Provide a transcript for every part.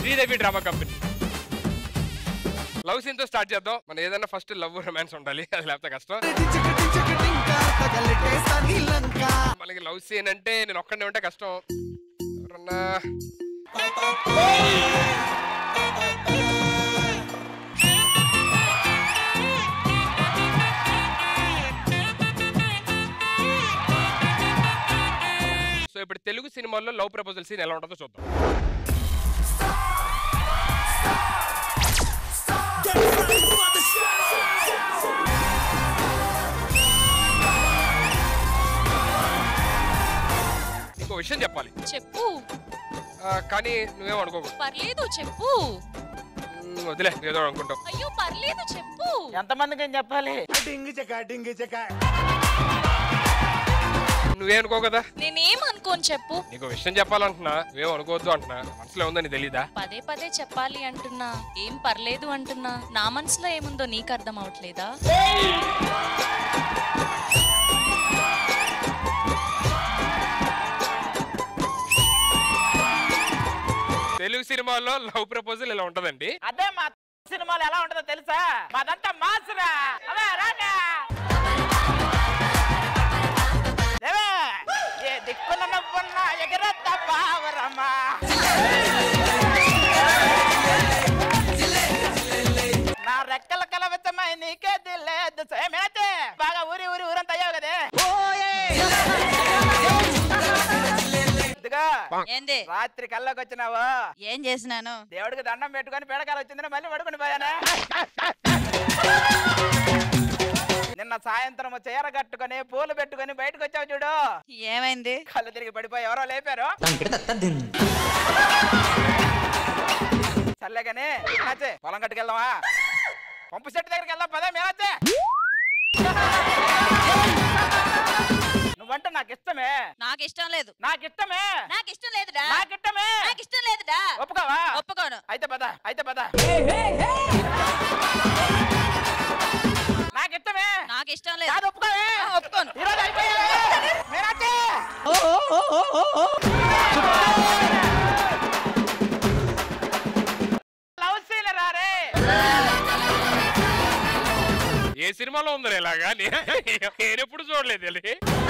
Sridevi drama company love scene తో start చేద్దాం మనం ఏదైనా ఫస్ట్ లవ్ రొమాన్స్ ఉండాలి అది లేకపోతే కష్టం మనకి లవ్ సీన్ అంటే నేను ఒక్కడే ఉంటే కష్టం ఎవరన్నా సో ఇప్పుడు తెలుగు సినిమాల్లో లవ్ ప్రపోజల్ సీన్ ఎలా ఉంటుందో చూద్దాం ఇంకో విషయం చెప్పాలి చెప్పు ఆ, కానీ నువ్వేం అనుకోకు పర్లేదు చెప్పు మ్, వదిలే ఏదో అనుకుంటావు అయ్యో పర్లేదు చెప్పు ఎంతమందికి ఏం చెప్పాలి నువ్వే అనుకో కదా నేనేం అనుకోను చెప్పు నీకు విషయం చెప్పాలంటున్నా నువ్వేం అనుకోవద్దు అంటున్నా మనసులో ఉందని తెలీదా పదే పదే చెప్పాలి అంటున్నా ఏం పర్లేదు అంటున్నా నా మనసులో ఏముందో నీకు అర్థం అవట్లేదా తెలుగు సినిమాల్లో లవ్ ప్రపోజల్ ఇలా ఉంటదండి అదే మా సినిమాలు ఎలా ఉంటుందో తెలుసా మాదంతా మాసురా అవే రాగా దేవే, ఏ దిక్కున నవ్వున్నా ఎగరత్త పావరమ్మా నా రెక్కల కలవచ్చమై నీకే లేదు ఏమైతే బాగా ఊరి ఊరి ఊరంతా అయ్యావు కదే ఇదిగో ఏంది రాత్రి కల్లోకి వచ్చినావు ఏం చేసినాను దేవుడికి దండం పెట్టుకొని పేడకాలు వచ్చిందని మళ్ళీ పడుకుని పోయానా నిన్న సాయంత్రం చీర కట్టుకొని పూలు పెట్టుకొని బయటకు వచ్చావు చూడు ఏమైంది కళ్ళు తిరిగి పడిపోయి ఎవరో లేపారు సర్లేగాని మీనాచే పొలం కట్టుకెళ్దామా పంపు చెట్టు దగ్గరికి వెళ్దాం పదా మీనాచే నువ్వంటే నాకు ఇష్టమే నాకు ఇష్టం లేదు నాకు ఇష్టమే నాకు ఇష్టం లేదుడా నాకు ఇష్టమే నాకు ఇష్టం లేదుడా ఒప్పుకోవా ఒప్పుకోను అయితే పద అయితే పద నాకు ఇష్టమే నాకు ఇష్టం లేదు కాదు ఒప్పుకోవే ఆ, ఒప్పుకోను ఈరోజు అయిపోయావే మీనాక్షి లవ్ సీన్ రారే ఏ సినిమాలో ఉందో ఇలాగా నే- నేను ఎప్పుడు చూడలేదు ఇది.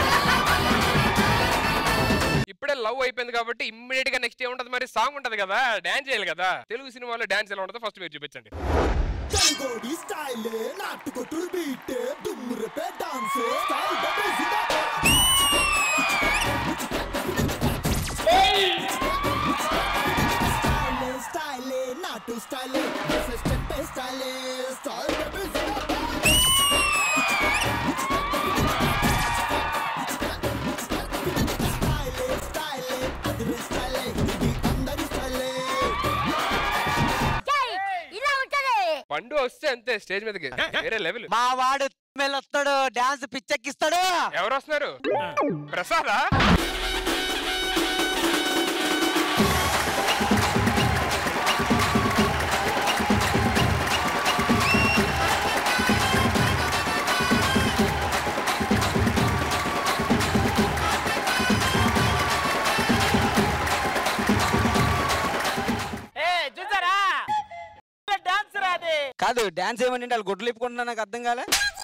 ఇప్పుడే లవ్ అయిపోయింది కాబట్టి ఇమ్మీడియట్ గా నెక్స్ట్ ఏముంటది మరి సాంగ్ ఉంటది కదా డాన్స్ చేయాలి కదా తెలుగు సినిమాలో డాన్స్ ఎలా ఉంటుందో ఫస్ట్ మీరు చూపించండి చంగోడి స్టైల్ నాటుకొట్టుడు బీట్ దుమ్మురు పే dance style baby style style నాటు style step style style baby style style అది స్టైల్ ఇది అందరి స్టైల్ ఇలా ఉంటది పండు వస్తే అంతే స్టేజ్ మీదకి వేరే లెవెల్ మా వాడు వస్తాడు డాన్స్ పిచ్చెక్కిస్తాడు ఎవరు వస్తున్నారు ప్రసాదా ఏ చూసారా డాన్స్ రాది కాదు డాన్స్ ఏమని వాళ్ళు గుడ్లు ఇప్పుకుంటున్నా నాకు అర్థం కాలే